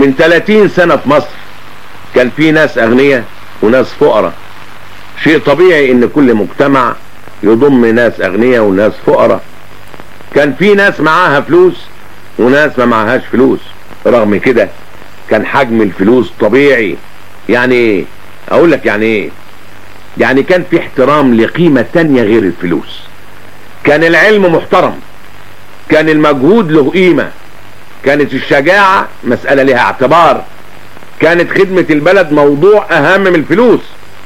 من 30 سنة في مصر كان في ناس اغنياء وناس فقراء شيء طبيعي ان كل مجتمع يضم ناس اغنياء وناس فقراء كان في ناس معاها فلوس وناس ما معهاش فلوس رغم كده كان حجم الفلوس طبيعي يعني ايه اقول لك يعني ايه يعني كان في احترام لقيمة تانية غير الفلوس كان العلم محترم كان المجهود له قيمة كانت الشجاعة مسألة لها اعتبار كانت خدمة البلد موضوع اهم من الفلوس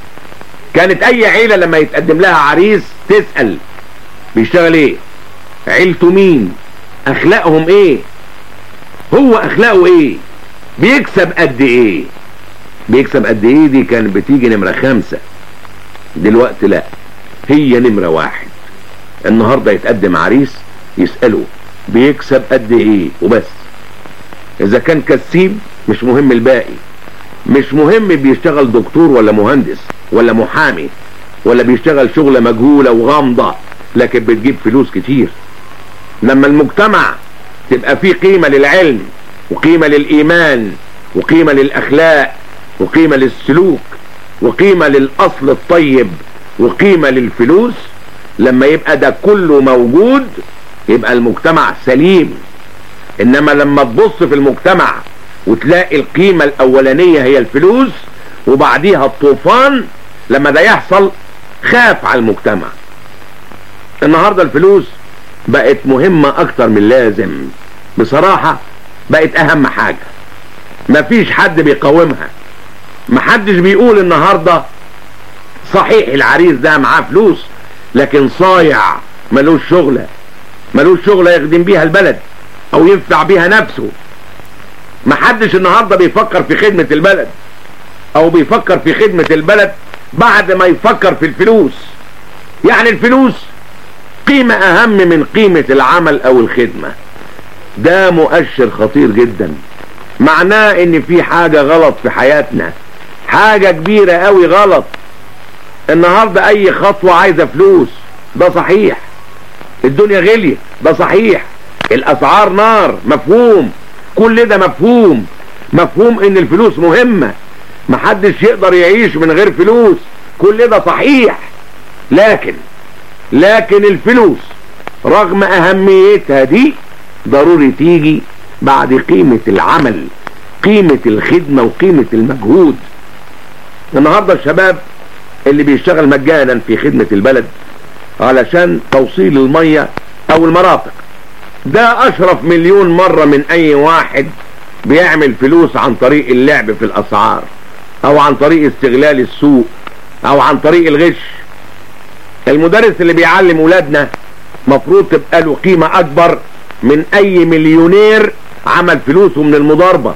كانت اي عيلة لما يتقدم لها عريس تسأل بيشتغل ايه عيلته مين اخلاقهم ايه هو اخلاقه ايه بيكسب قد ايه بيكسب قد ايه دي كانت بتيجي نمرة خمسة دلوقتي لا هي نمرة واحد النهاردة يتقدم عريس يسأله بيكسب قد ايه وبس اذا كان كسيب مش مهم الباقي مش مهم بيشتغل دكتور ولا مهندس ولا محامي ولا بيشتغل شغلة مجهولة وغامضة لكن بتجيب فلوس كتير لما المجتمع تبقى فيه قيمة للعلم وقيمة للإيمان وقيمة للأخلاق وقيمة للسلوك وقيمة للأصل الطيب وقيمة للفلوس لما يبقى ده كله موجود يبقى المجتمع سليم إنما لما تبص في المجتمع وتلاقي القيمة الأولانية هي الفلوس وبعديها الطوفان لما ده يحصل خاف على المجتمع النهاردة الفلوس بقت مهمة أكتر من لازم بصراحة بقت أهم حاجة مفيش حد بيقاومها محدش بيقول النهاردة صحيح العريس ده معاه فلوس لكن صايع ملوش شغلة ملوش شغلة يخدم بيها البلد او ينفع بيها نفسه محدش النهاردة بيفكر في خدمة البلد او بيفكر في خدمة البلد بعد ما يفكر في الفلوس يعني الفلوس قيمة اهم من قيمة العمل او الخدمة ده مؤشر خطير جدا معناه ان في حاجة غلط في حياتنا حاجة كبيرة قوي غلط النهاردة اي خطوة عايزة فلوس ده صحيح الدنيا غلية ده صحيح الاسعار نار مفهوم كل ده مفهوم مفهوم ان الفلوس مهمة محدش يقدر يعيش من غير فلوس كل ده صحيح لكن لكن الفلوس رغم اهميتها دي ضروري تيجي بعد قيمة العمل قيمة الخدمة وقيمة المجهود النهاردة الشباب اللي بيشتغل مجانا في خدمة البلد علشان توصيل المية او المرافق ده اشرف مليون مرة من اي واحد بيعمل فلوس عن طريق اللعب في الاسعار او عن طريق استغلال السوق او عن طريق الغش المدرس اللي بيعلم ولادنا مفروض تبقى له قيمة اكبر من اي مليونير عمل فلوسه من المضاربة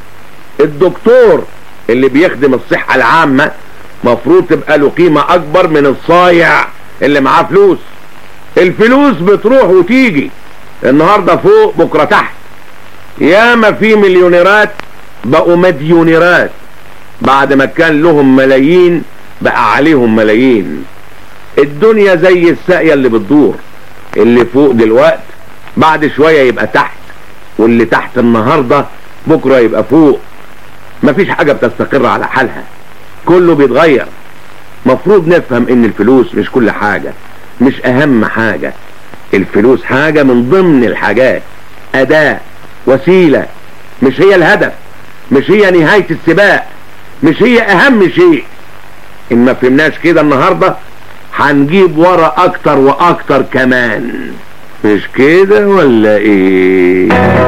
الدكتور اللي بيخدم الصحة العامة مفروض تبقى له قيمة اكبر من الصايع اللي معاه فلوس الفلوس بتروح وتيجي النهاردة فوق بكرة تحت ياما في مليونيرات بقوا مديونيرات بعد ما كان لهم ملايين بقى عليهم ملايين الدنيا زي الساقية اللي بتدور اللي فوق دلوقت بعد شوية يبقى تحت واللي تحت النهاردة بكرة يبقى فوق مفيش حاجة بتستقر على حالها كله بيتغير مفروض نفهم ان الفلوس مش كل حاجة مش اهم حاجة الفلوس حاجة من ضمن الحاجات اداة وسيلة مش هي الهدف مش هي نهاية السباق مش هي اهم شيء ان ما فهمناش كده النهاردة هنجيب ورا اكتر واكتر كمان مش كده ولا ايه